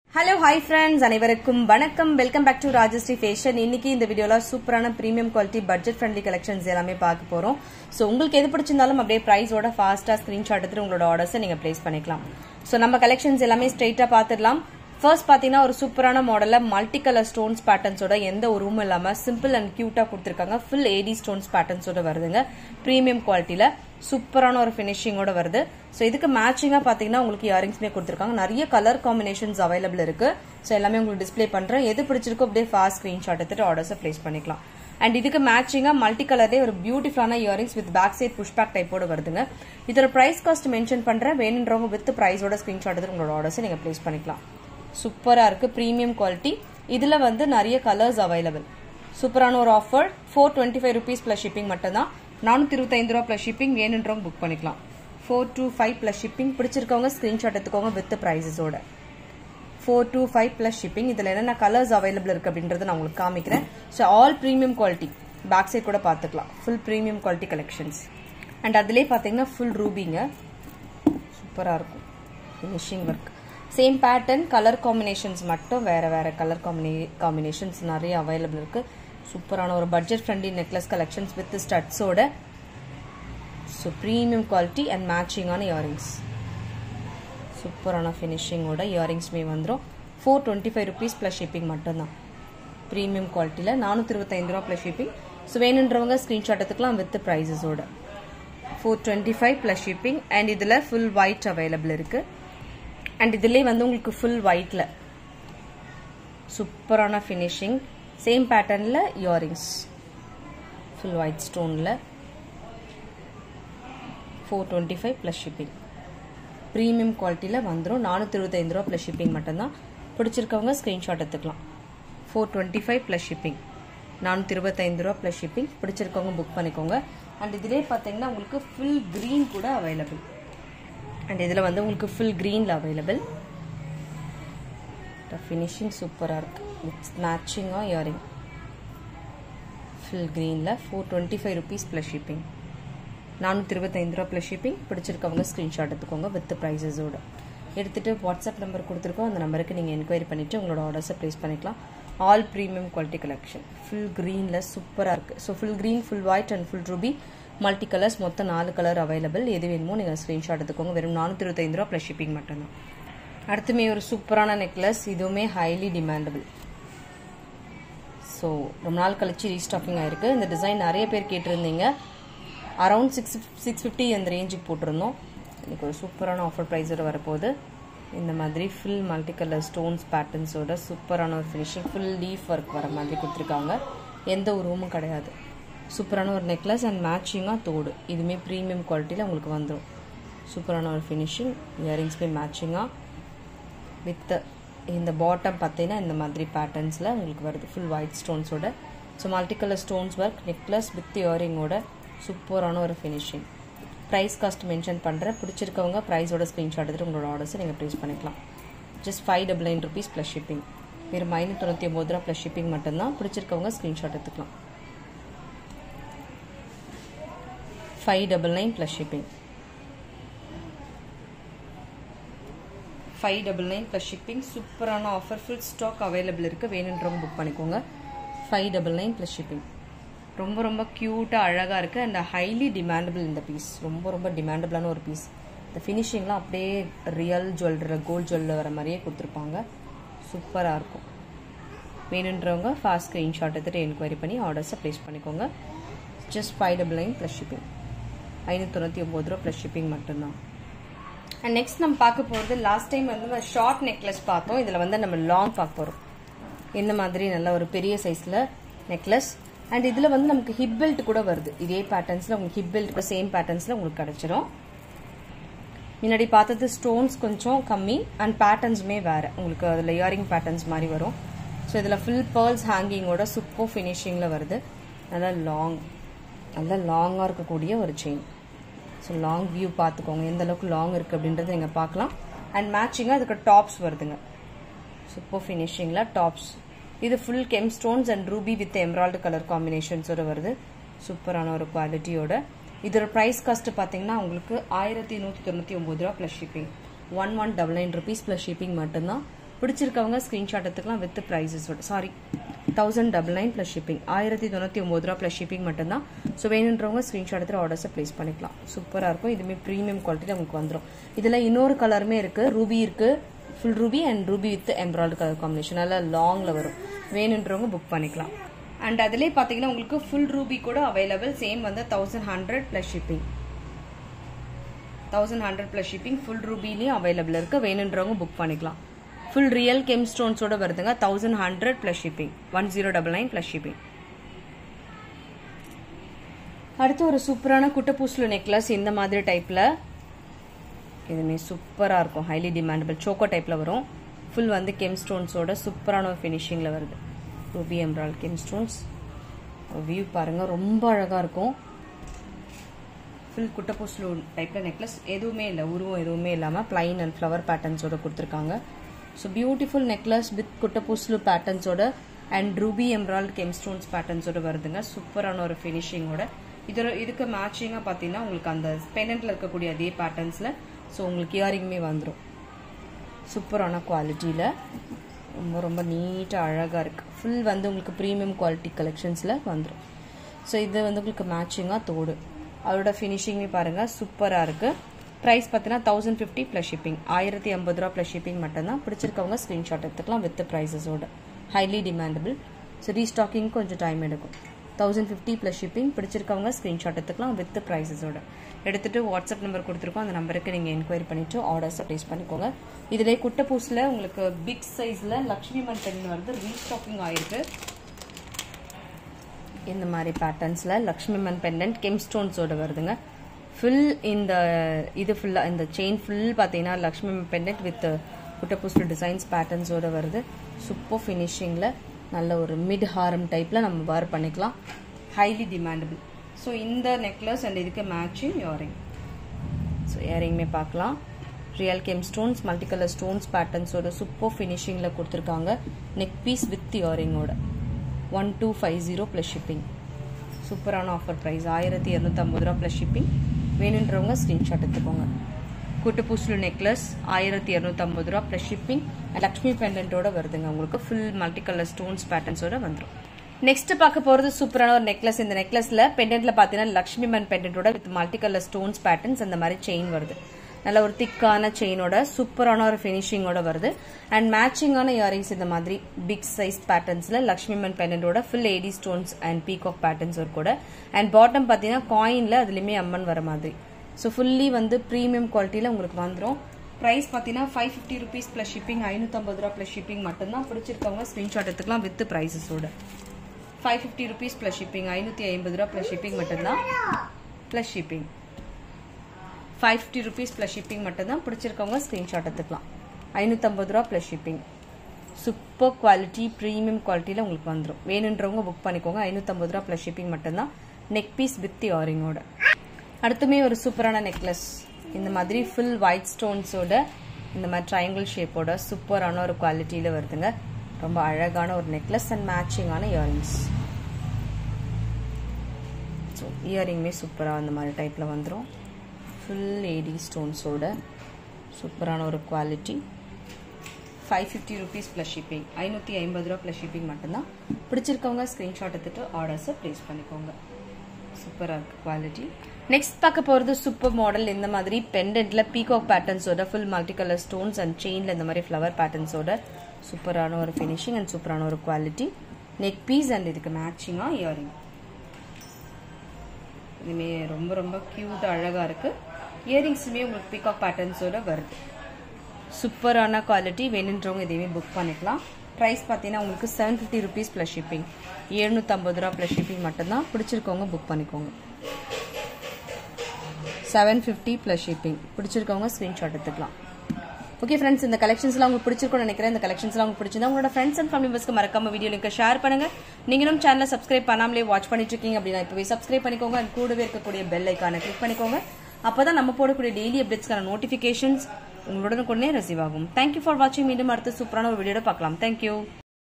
hello hi friends அனைவருக்கும் வணக்கம் welcome back to Rajasree fashion இன்னைக்கு இந்த வீடியோல சூப்பரான premium quality budget friendly collections எல்லாமே பார்க்க போறோம் ஸோ உங்களுக்கு எது பிடிச்சிருந்தாலும் அப்படியே ப்ரைஸோட ஃபாஸ்டா ஸ்கிரீன்ஷாட் எடுத்து உங்களோட ஆர்டர்ஸை நீங்க பிளேஸ் பண்ணிக்கலாம் ஸோ நம்ம கலெக்ஷன்ஸ் எல்லாமே ஸ்ட்ரெயிட்டா பார்த்துடலாம் ஃபர்ஸ்ட் பாத்தீங்கன்னா ஒரு சூப்பரான மாடல்ல மல்டி கலர் ஸ்டோன்ஸ் பேட்டர்ன்ஸோட எந்த ஒரு ரூம் இல்லாம சிம்பிள் அண்ட் கியூட்டா கொடுத்துருக்காங்க ஃபுல் ஏடி ஸ்டோன்ஸ் பேட்டர்ன்ஸோட வருதுங்க பிரீமியம் குவாலிட்டியில சூப்பரான ஒரு ஃபினிஷிங்கோட வருது ஸோ இதுக்கு மேட்சிங்கா பாத்தீங்கன்னா உங்களுக்கு இயரிங்ஸ்மே கொடுத்துருக்காங்க நிறைய கலர் காம்பினேஷன்ஸ் அவைலபிள் இருக்கு ஸோ எல்லாமே உங்களுக்கு டிஸ்ப்ளே பண்றேன் எது பிடிச்சிருக்கோ அப்படியே ஃபாஸ்ட் ஸ்கிரீன்ஷாட் எடுத்துட்டு ஆர்டர்ஸை பிளேஸ் பண்ணிக்கலாம் அண்ட் இதுக்கு மேட்சிங்கா மல்டி கலர்லேயே ஒரு பியூட்டிஃபுல்லான earrings with back side push back டைப்போட வருதுங்க இதோட பிரைஸ் காஸ்ட் மென்ஷன் பண்றேன் வேணுன்றவங்க வித் பிரைஸோட ஸ்கிரீன்ஷாட் எடுத்து உங்களோட ஆர்டர்ஸை நீங்க பிளேஸ் பண்ணிக்கலாம் சூப்பரா இருக்கு ப்ரீமியம் குவாலிட்டி இதுல வந்து நிறைய கலர்ஸ் அவைலபிள் சூப்பரான ஒரு offer four twenty five rupees plus shipping மட்டும் தான் நானூத்தி இருபத்தைந்து ரூபா பிளஸ் ஷிப்பிங் வேணுன்றவங்க புக் பண்ணிக்கலாம் four two five plus shipping பிடிச்சிருக்கவங்க ஸ்கிரீன்ஷாட் எடுத்துக்கோங்க வித் ப்ரைஸஸோட four two five plus shipping இதில் என்னென்ன கலர்ஸ் அவைலபிள் இருக்கு அப்படின்றத நான் உங்களுக்கு காமிக்கிறேன் so all premium quality back side கூட பார்த்துக்கலாம் full premium quality collections and அதுலேயே பார்த்தீங்கன்னா ஃபுல் ரூபிங்க சூப்பராக இருக்கும் finishing work same pattern colour combinations மட்டும் வேற வேற கலர் காம்பினே காம்பினேஷன்ஸ் நிறைய அவைலபிள் இருக்கு சூப்பரான ஒரு budget friendly necklace collections with ஸ்டட்ஸோட ஸோ ப்ரீமியம் குவாலிட்டி அண்ட் மேட்சிங்கான இயரிங்ஸ் சூப்பரான ஃபினிஷிங்கோட இயரிங்ஸ்மே வந்துடும் four twenty five rupees plus shipping மட்டும்தான் ப்ரீமியம் குவாலிட்டியில் நானூற்றி இருபத்தைந்து ரூபா ப்ளஸ் ஷிப்பிங் ஸோ வேணுன்றவங்க ஸ்க்ரீன்ஷாட் எடுத்துக்கலாம் வித் ப்ரைஸஸோட four twenty five plus shipping and இதில் ஃபுல் ஒயிட் அவைலபிள் இருக்குது அண்ட் இதுலேயே வந்து உங்களுக்கு ஃபுல் ஒயிட்டில் சூப்பரான ஃபினிஷிங் சேம் பேட்டர்னில் இயரிங்ஸ் ஃபுல் ஒயிட் ஸ்டோனில் four twenty five plus shipping premium குவாலிட்டியில் வந்துடும் நானூற்றி இருபத்தைந்து ரூபா ப்ளஸ் ஷிப்பிங் மட்டும்தான் பிடிச்சிருக்கவங்க ஸ்க்ரீன்ஷாட் எடுத்துக்கலாம் four twenty five plus shipping நானூற்றி இருபத்தைந்து ரூபா ப்ளஸ் ஷிப்பிங் பிடிச்சிருக்கவங்க புக் பண்ணிக்கோங்க அண்ட் இதிலே பார்த்தீங்கன்னா உங்களுக்கு ஃபுல் க்ரீன் கூட அவைலபிள் அண்ட் இதில் வந்து உங்களுக்கு ஃபுல் க்ரீனில் அவைலபிள் ஃபினிஷிங் சூப்பராக இருக்கு வித் மேட்சிங்காக இயரிங் ஃபுல் க்ரீனில் four twenty five rupees plus shipping நானூற்றி இருபத்தைந்து ரூபா ப்ளஸ் ஷிப்பிங் பிடிச்சிருக்கவங்க ஸ்க்ரீன்ஷாட் எடுத்துக்கோங்க வித் ப்ரைஸஸோட எடுத்துகிட்டு வாட்ஸ்அப் நம்பர் கொடுத்துருக்கோம் அந்த நம்பருக்கு நீங்கள் என்கொயரி பண்ணிவிட்டு உங்களோட ஆர்டர்ஸை ப்ளேஸ் பண்ணிக்கலாம் all premium quality collection full க்ரீனில் சூப்பராக இருக்குது so full green full white and full ruby multi colours மொத்தம் நாலு கலர் அவைலபிள் எது வேணுமோ நீங்கள் ஸ்க்ரீன்ஷாட் எடுத்துக்கோங்க வெறும் நானூற்றி இருபத்தைந்து ரூபா ப்ளஸ் ஷிப்பிங் மட்டும்தான் அடுத்துமே ஒரு சூப்பரான நெக்லஸ் இதுவுமே ஹைலி டிமாண்டபிள் ஸோ ரொம்ப நாள் கழிச்சு ரீஸ்டாக்கிங் ஆயிருக்கு இந்த டிசைன் நிறைய பேர் கேட்டிருந்தீங்க அரௌண்ட் சிக்ஸ் சிக்ஸ் ஃபிஃப்டி அந்த ரேஞ்சுக்கு போட்டிருந்தோம் இன்னைக்கு ஒரு சூப்பரான ஆஃபர் ப்ரைஸோட வரப்போகுது இந்த மாதிரி ஃபுல் மல்டி கலர் ஸ்டோன்ஸ் பேட்டர்ன்ஸோட சூப்பரான ஒரு ஃபினிஷிங் ஃபுல் லீஃப் ஒர்க் வர மாதிரி கொடுத்துருக்காங்க எந்த ஒரு ரூமும் கிடையாது சூப்பரான ஒரு நெக்லஸ் அண்ட் மேட்சிங்காக தோடு இதுவுமே ப்ரீமியம் குவாலிட்டியில் உங்களுக்கு வந்துடும் சூப்பரான ஒரு ஃபினிஷிங் இயரிங்ஸ்மே மேட்சிங்காக வித் இந்த பாட்டம் பார்த்தீங்கன்னா இந்த மாதிரி பேட்டர்ன்ஸில் உங்களுக்கு வருது ஃபுல் ஒயிட் ஸ்டோன்ஸோட so multi colour stones work necklace with இயரிங்கோட சூப்பரான ஒரு ஃபினிஷிங் ப்ரைஸ் காஸ்ட் மென்ஷன் பண்ணுறேன் பிடிச்சிருக்கவங்க ப்ரைஸோட ஸ்க்ரீன்ஷாட் எடுத்துட்டு உங்களோட ஆர்டர்ஸை நீங்கள் ப்ளேஸ் பண்ணிக்கலாம் just five double nine rupees plus shipping வெறும் ஐநூற்றி தொண்ணூற்றி ஒம்பது ரூபா ப்ளஸ் ஷிப்பிங் மட்டும்தான் பிடிச்சிருக்கவங்க ஸ்க்ரீன்ஷாட் எடுத்துக்கலாம் five double nine plus shipping five double nine plus shipping சூப்பரான ஆஃபர் ஃபுல் ஸ்டாக் அவைலபிள் இருக்குது வேணுன்றவங்க புக் பண்ணிக்கோங்க five double nine plus shipping ரொம்ப ரொம்ப க்யூட்டாக அழகாக இருக்குது அண்ட் ஹைலி டிமாண்டபிள் இந்த பீஸ் ரொம்ப ரொம்ப டிமாண்டபிளான ஒரு பீஸ் இந்த ஃபினிஷிங்லாம் அப்படியே ரியல் ஜுவல்லரி கோல்ட் ஜுவல்ல வர மாதிரியே கொடுத்துருப்பாங்க சூப்பராக இருக்கும் வேணுன்றவங்க ஃபாஸ்ட் ஸ்க்ரீன்ஷாட் எடுத்துகிட்டு என்கொயரி பண்ணி ஆர்டர்ஸை ப்ளேஸ் பண்ணிக்கோங்க just five double nine plus shipping ஐநூற்றி தொண்ணூற்றி ஒம்பது ரூபா ப்ளஸ் ஷிப்பிங் மட்டும்தான் அண்ட் நெக்ஸ்ட் நம்ம பார்க்க போகிறது லாஸ்ட் டைம் வந்து நம்ம ஷார்ட் நெக்லஸ் பார்த்தோம் இதில் வந்து நம்ம லாங் பார்க்க போகிறோம் இந்த மாதிரி நல்ல ஒரு பெரிய சைஸில் நெக்லஸ் அண்ட் இதில் வந்து நமக்கு ஹிப் பெல்ட் கூட வருது இதே பேட்டர்ன்ஸில் உங்களுக்கு ஹிப் பெல்ட் சேம் பேட்டர்ன்ஸில் உங்களுக்கு கிடச்சிரும் முன்னாடி பார்த்தது ஸ்டோன்ஸ் கொஞ்சம் கம்மி அண்ட் பேட்டர்ன்ஸுமே வேறு உங்களுக்கு அதில் இயரிங் பேட்டர்ன்ஸ் மாதிரி வரும் ஸோ இதில் ஃபுல் பேர்ல்ஸ் ஹேங்கிங்கோட சூப்பர் ஃபினிஷிங்கில் வருது நல்லா லாங் நல்லா லாங்காக இருக்கக்கூடிய ஒரு செயின் ஸோ லாங் வியூ பார்த்துக்கோங்க எந்த அளவுக்கு லாங் இருக்குது அப்படின்றத நீங்கள் பார்க்கலாம் அண்ட் மேட்சிங்காக அதுக்கு டாப்ஸ் வருதுங்க சூப்பர் ஃபினிஷிங்கில் டாப்ஸ் இது full gem stones and ruby with emerald colour காம்பினேஷன்ஸோட வருது சூப்பரான ஒரு குவாலிட்டியோட இதோட ப்ரைஸ் காஸ்ட் பார்த்தீங்கன்னா உங்களுக்கு ஆயிரத்தி நூற்றி தொண்ணூற்றி ஒம்பது ரூபா plus shipping one one double nine rupees plus shipping மட்டும்தான் பிடிச்சிருக்கவங்க ஸ்க்ரீன்ஷாட் எடுத்துக்கலாம் வித் ப்ரைஸஸோட sorry thousand double nine plus shipping ஆயிரத்தி தொண்ணூற்றி ஒம்பது ரூபா ப்ளஸ் ஷிப்பிங் மட்டும்தான் ஸோ வேணுன்றவங்க ஸ்க்ரீன்ஷாட் எடுத்து ஆர்டர்ஸை ப்ளேஸ் பண்ணிக்கலாம் சூப்பராக இருக்கும் இதுவுமே ப்ரீமியம் குவாலிட்டியில் உங்களுக்கு வந்துடும் இதில் இன்னொரு கலருமே இருக்குது ரூபி இருக்குது full ruby and ruby with emerald colour combination நல்லா லாங்கில் வரும் வேணுன்றவங்க புக் பண்ணிக்கலாம் அண்ட் அதிலே பார்த்தீங்கன்னா உங்களுக்கு ஃபுல் ரூபி கூட அவைலபிள் சேம் வந்து thousand hundred plus shipping thousand hundred plus shipping full ரூபிலையும் அவைலபிள் இருக்குது வேணுன்றவங்க புக் பண்ணிக்கலாம் ஃபுல் ரியல் கெம் ஸ்டோன்ஸோட வருதுங்க thousand hundred plus shipping one zero double nine plus shipping அடுத்து ஒரு சூப்பரான குட்டப்பூசல் நெக்லஸ் இந்த மாதிரி டைப்பில் இதுமே சூப்பராக இருக்கும் ஹைலி டிமாண்டபிள் சோக்கோ டைப்பில் வரும் ஃபுல் வந்து கெம் ஸ்டோன்ஸோட சூப்பரான ஒரு ஃபினிஷிங்கில் வருது ruby emerald gem stones view பாருங்கள் ரொம்ப அழகாக இருக்கும் ஃபுல் குட்டப்பூசலு டைப்பில் நெக்லஸ் எதுவுமே இல்லை உருவம் எதுவுமே இல்லாமல் பிளைன் அண்ட் ஃப்ளவர் பேட்டர்ன்ஸோட கொடுத்துருக்காங்க ஸோ பியூட்டிஃபுல் நெக்லஸ் வித் குட்டப்பூசலு பேட்டர்ன்ஸோட and ruby emerald gem stones பேட்டர்ன்ஸோட வருதுங்க சூப்பரான ஒரு ஃபினிஷிங்கோட இதோட இதுக்கு மேட்சிங்காக பார்த்தீங்கன்னா உங்களுக்கு அந்த பெனண்ட்டில் இருக்கக்கூடிய அதே பேட்டர்ன்ஸில் ஸோ உங்களுக்கு இயரிங்குமே வந்துடும் சூப்பரான குவாலிட்டியில் ரொம்ப ரொம்ப நீட்டாக அழகாக இருக்குது ஃபுல் வந்து உங்களுக்கு ப்ரீமியம் குவாலிட்டி கலெக்ஷன்ஸில் வந்துடும் ஸோ இது வந்து உங்களுக்கு மேட்சிங்காக தோடு அதோட ஃபினிஷிங்குமே பாருங்கள் சூப்பராக இருக்குது ப்ரைஸ் பார்த்தீங்கன்னா தௌசண்ட் ஃபிஃப்டி ப்ளஸ் ஷிப்பிங் ஆயிரத்தி ஐம்பது ரூபா ப்ளஸ் ஷிப்பிங் மட்டும்தான் பிடிச்சிருக்கவங்க ஸ்க்ரீன்ஷாட் எடுத்துக்கலாம் வித் ப்ரைஸஸோட ஹைலி டிமாண்டபிள் ஸோ ரீஸ்டாக்கிங் கொஞ்சம் டைம் எடுக்கும் தௌசண்ட் ஃபிஃப்டி ப்ளஸ் ஷிப்பிங் பிடிச்சிருக்கவங்க ஸ்க்ரீன்ஷாட் எடுத்துக்கலாம் வித் ப்ரைஸஸோட எடுத்துகிட்டு வாட்ஸ்அப் நம்பர் கொடுத்துருக்கோம் அந்த நம்பருக்கு நீங்கள் என்கொயரி பண்ணிவிட்டு ஆர்டர்ஸை ப்ளேஸ் பண்ணிக்கோங்க இதிலே குட்டப்பூஸில் உங்களுக்கு பிக் சைஸில் லக்ஷ்மி மண்டன் வருது ரீஸ்டாக்கிங் ஆயிருக்கு இந்த மாதிரி பேட்டர்ன்ஸில் லக்ஷ்மி மன் பெண்டன்ட் கெம் ஸ்டோன்ஸோட வருதுங்க ஃபுல் இந்த இது ஃபுல்லாக இந்த செயின் ஃபுல் பார்த்தீங்கன்னா லக்ஷ்மி பெண்டன்ட் வித் குட்டப்பூஸ்டல் டிசைன்ஸ் பேட்டர்ன்ஸோட வருது சூப்பர் ஃபினிஷிங்கில் நல்ல ஒரு மிட் ஹாரம் டைப்பில் நம்ம வேர் பண்ணிக்கலாம் ஹைலி டிமாண்டபிள் ஸோ இந்த நெக்லஸ் அண்ட் இதுக்கு மேட்சிங் இயரிங் ஸோ இயரிங்குமே பார்க்கலாம் real gem stones multi colour stones பேட்டர்ன்ஸோட சூப்பர் ஃபினிஷிங்கில் கொடுத்துருக்காங்க நெக் பீஸ் வித் இயரிங்கோட one two five zero plus shipping சூப்பரான ஆஃபர் ப்ரைஸ் ஆயிரத்தி இரநூத்தம்பது ரூபா ப்ளஸ் ஷிப்பிங் வேணுன்றவங்க ஸ்க்ரீன்ஷாட் எடுத்துக்கோங்க குட்டுப்பூசலு நெக்லஸ் ஆயிரத்தி இரநூத்தம்பது ரூபா ப்ளஸ் ஷிப்பிங் லக்ஷ்மி பெண்டன்ட்டோட வருதுங்க உங்களுக்கு ஃபுல் மல்டி கலர் ஸ்டோன்ஸ் பேட்டர்ன்ஸோட வந்துடும் நெக்ஸ்ட் பார்க்க போறது சூப்பரான ஒரு நெக்லஸ் இந்த நெக்லஸ்ல பெண்டன்ட்ல பாத்தீங்கன்னா லக்ஷ்மி மன் பெண்டன்ட்டோட with multi colour stones patterns அந்த மாதிரி செயின் வருது நல்ல ஒரு திக்கான செயினோட சூப்பரான ஒரு ஃபினிஷிங்கோட வருது அண்ட் மேட்சிங்கான இயரிங்ஸ் இந்த மாதிரி பிக் சைஸ் பேட்டர்ன்ஸ்ல லக்ஷ்மி மன் பெண்டன்ட்டோட full AD stones and peacock patterns ஒரு கூட அண்ட் பாட்டம் பாத்தீங்கன்னா காயின்ல அதுலயுமே அம்மன் வர மாதிரி ஸோ ஃபுல்லி வந்து ப்ரீமியம் குவாலிட்டியில் உங்களுக்கு வந்துடும் ப்ரைஸ் பார்த்தீங்கன்னா five fifty rupees plus shipping ஐநூற்றம்பது ரூபா ப்ளஸ் ஷிப்பிங் மட்டும்தான் பிடிச்சிருக்கவங்க ஸ்க்ரீன்ஷாட் எடுத்துக்கலாம் வித் ப்ரைஸஸோட five fifty rupees plus shipping ஐநூற்றி ஐம்பது ரூபா ப்ளஸ் ஷிப்பிங் மட்டும்தான் plus shipping five fifty rupees plus shipping மட்டும்தான் பிடிச்சிருக்கவங்க ஸ்க்ரீன்ஷாட் எடுத்துக்கலாம் ஐநூற்றம்பது ரூபா plus shipping super quality premium குவாலிட்டியில் உங்களுக்கு வந்துடும் வேணுன்றவங்க புக் பண்ணிக்கோங்க ஐநூற்றம்பது ரூபா ப்ளஸ் ஷிப்பிங் மட்டும்தான் நெக் பீஸ் வித் இயரிங்கோட அடுத்துமே ஒரு சூப்பரான நெக்லஸ் இந்த மாதிரி ஃபுல் ஒயிட் ஸ்டோன்ஸோட இந்த மாதிரி ட்ரையாங்கிள் ஷேப்போட சூப்பரான ஒரு குவாலிட்டியில் வருதுங்க ரொம்ப அழகான ஒரு நெக்லஸ் அண்ட் மேட்சிங்கான இயரிங்ஸ் ஸோ இயரிங்குமே சூப்பராக அந்த மாதிரி டைப்பில் வந்துடும் ஃபுல் ஏடி ஸ்டோன்ஸோட சூப்பரான ஒரு quality five fifty rupees plus shipping ஐநூற்றி ஐம்பது ரூபா ப்ளஸ் ஷிப்பிங் மட்டும்தான் பிடிச்சிருக்கவங்க ஸ்க்ரீன்ஷாட் எடுத்துட்டு ஆர்டர்ஸை ப்ளேஸ் பண்ணிக்கோங்க சூப்பராக இருக்குது குவாலிட்டி நெக்ஸ்ட் பார்க்க போகிறது சூப்பர் மாடல் இந்த மாதிரி பெண்டன்ட்ல பீகாக் பேட்டர்ன்ஸோட full multi colour stones and செயினில் இந்த மாதிரி ஃப்ளவர் பேட்டர்ன்ஸோட சூப்பரான ஒரு ஃபினிஷிங் அண்ட் சூப்பரான ஒரு குவாலிட்டி நெக் பீஸ் அண்ட் இதுக்கு மேட்சிங்காக இயரிங் இதுமே ரொம்ப ரொம்ப க்யூட் அழகாக இருக்குது இயரிங்ஸுமே உங்களுக்கு பீகாக் பேட்டர்ன்ஸோட வருது சூப்பரான குவாலிட்டி வேணுன்றவங்க இதையுமே புக் பண்ணிக்கலாம் ப்ரைஸ் பார்த்தீங்கன்னா உங்களுக்கு seven fifty rupees plus shipping எழுநூற்றம்பது ரூபா ப்ளஸ் ஷிப்பிங் மட்டும்தான் பிடிச்சிருக்கவங்க புக் பண்ணிக்கோங்க செவன் ஃபிஃப்டி ப்ளஸ் ஷிப்பிங் பிடிச்சிருக்கவங்க ஸ்க்ரீன்ஷாட் எடுத்துக்கலாம் ஓகே ஃப்ரெண்ட்ஸ் இந்த கலெக்ஷன்ஸ்லாம் உங்களுக்கு பிடிச்சிருக்கும்னு நினைக்கிறேன் இந்த கலெக்ஷன்ஸ்லாம் உங்களுக்கு பிடிச்சிருந்தா உங்களோட ஃப்ரெண்ட்ஸ் அண்ட் ஃபேமிலி மெம்பர்ஸ்க்கு மறக்காம வீடியோ லிங்க் ஷேர் பண்ணுங்க நீங்களும் சேனலை சப்ஸ்கிரைப் பண்ணாமலே வாட்ச் பண்ணிட்டு இருக்கீங்க அப்படின்னா இப்போவே சப்ஸ்கிரைப் பண்ணிக்கோங்க அண்ட் கூடவே இருக்கக்கூடிய பெல் ஐக்கானை கிளிக் பண்ணிக்கோங்க அப்பதான் நம்ம போடக்கூடிய டெய்லி அப்டேட்ஸ்க்கான நோட்டிஃபிகேஷன்ஸ் உங்களுடன் கொண்டே ரிசீவ் ஆகும் தேங்க்யூ ஃபார் வாட்சிங் மீண்டும் அடுத்த சூப்பரான ஒரு வீடியோட பார்க்கலாம் தேங்க்யூ